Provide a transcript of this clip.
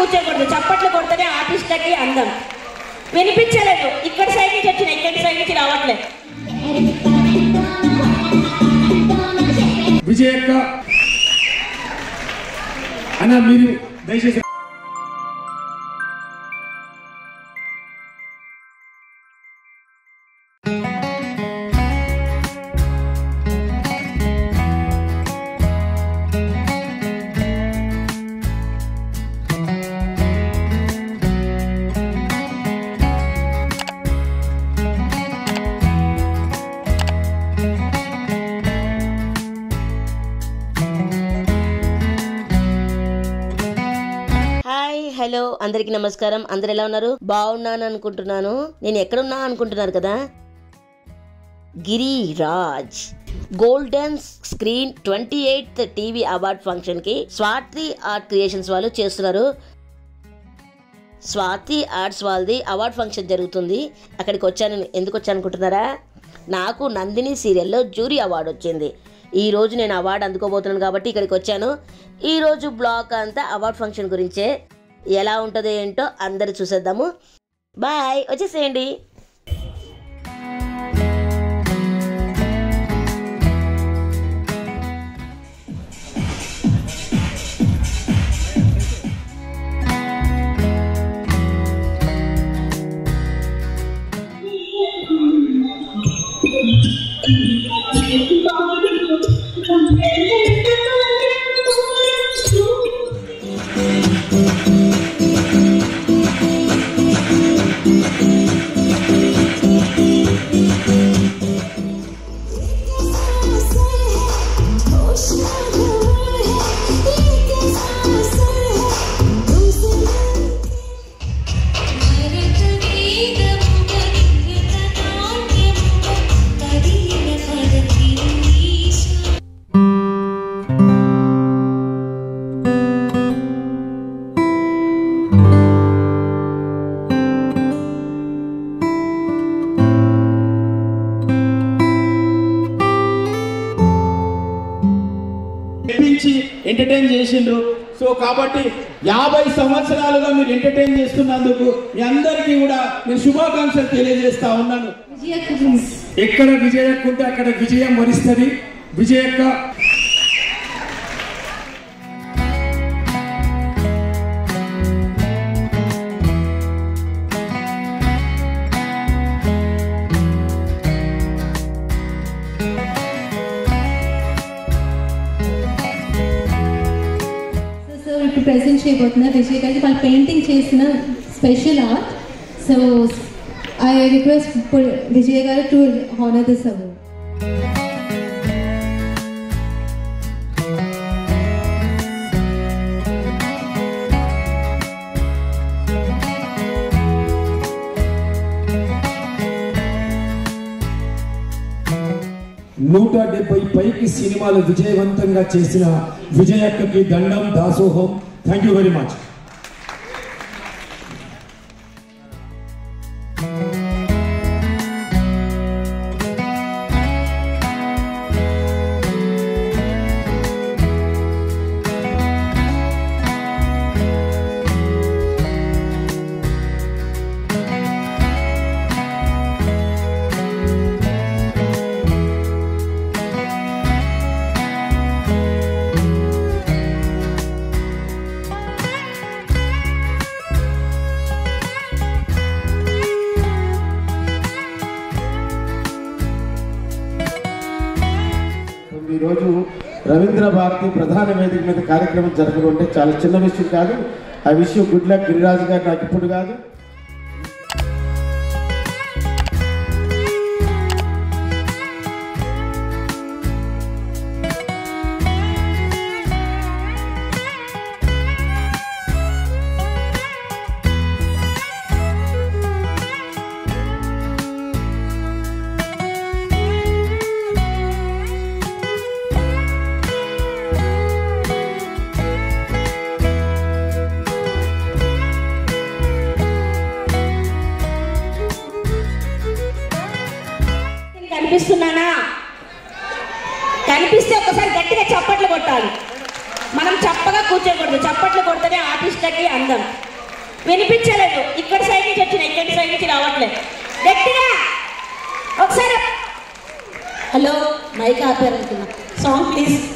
కూర్చోకూడదు చప్పట్లు కొడితేనే ఆర్టిస్ట్లకి అందం వినిపించలేదు ఇక్కడ సైడ్ నుంచి వచ్చిన ఇక్కడ సైడ్ నుంచి రావట్లేదు విజయక్క అన్న మీరు దయచేసి హాయ్ హలో అందరికి నమస్కారం అందరు ఎలా ఉన్నారు బాగున్నాను అనుకుంటున్నాను నేను ఎక్కడున్నా అనుకుంటున్నారు కదా Giriraj golden screen twenty eighth TV award function కి స్వాతి ఆర్ట్ క్రియేషన్స్ వాళ్ళు చేస్తున్నారు స్వాతి ఆర్ట్స్ వాళ్ళది అవార్డ్ ఫంక్షన్ జరుగుతుంది అక్కడికి వచ్చాను ఎందుకు వచ్చాను అనుకుంటున్నారా నాకు నందిని సీరియల్లో జ్యూరీ అవార్డు వచ్చింది ఈ రోజు నేను అవార్డు అందుకోబోతున్నాను కాబట్టి ఇక్కడికి వచ్చాను ఈ రోజు బ్లాగ్ అంతా అవార్డ్ ఫంక్షన్ గురించే ఎలా ఉంటుందో ఏంటో అందరు చూసేద్దాము బాయ్ వచ్చేసేయండి మెప్పించి ఎంటర్టైన్ చేసిండ్రు సో కాబట్టి యాభై సంవత్సరాలుగా మీరు ఎంటర్టైన్ చేస్తున్నందుకు మీ అందరికీ కూడా నేను శుభాకాంక్షలు తెలియజేస్తా ఉన్నాను ఎక్కడ విజయక్క ఉంటే అక్కడ విజయం వరిస్తుంది విజయక్క సో ఇప్పుడు ప్రెజెంట్ చేయబోతున్నారు విజయ్ గారికి వాళ్ళు పెయింటింగ్ చేసిన special art so I request Vijay garu to honour this award నూట డెబ్బై పైకి సినిమాలు విజయవంతంగా చేసిన విజయక్కకి దండం దాసోహం థ్యాంక్ యూ వెరీ మచ్ ఈరోజు రవీంద్ర భారతి ప్రధాన వేదిక మీద కార్యక్రమం జరగడం అంటే చాలా చిన్న విషయం కాదు ఆ విషయం గుడ్ లక్ గిరిరాజు గారు నాకు ఇప్పుడు కాదు నేను కనిపిస్తున్నానా కనిపిస్తే ఒకసారి గట్టిగా చప్పట్లు కొట్టాలి మనం చప్పగా కూర్చోకూడదు చప్పట్లు కొడితేనే ఆర్టిస్ట్లకి అందం అందం వినిపించలేదు ఇక్కడ సైడ్ నుంచి వచ్చిన ఇక్కడ సైడ్ నుంచి రావట్లేదు గట్టిగా ఒకసారి హలో మైక్ ఆపారనుకున్నా సాంగ్ ప్లీజ్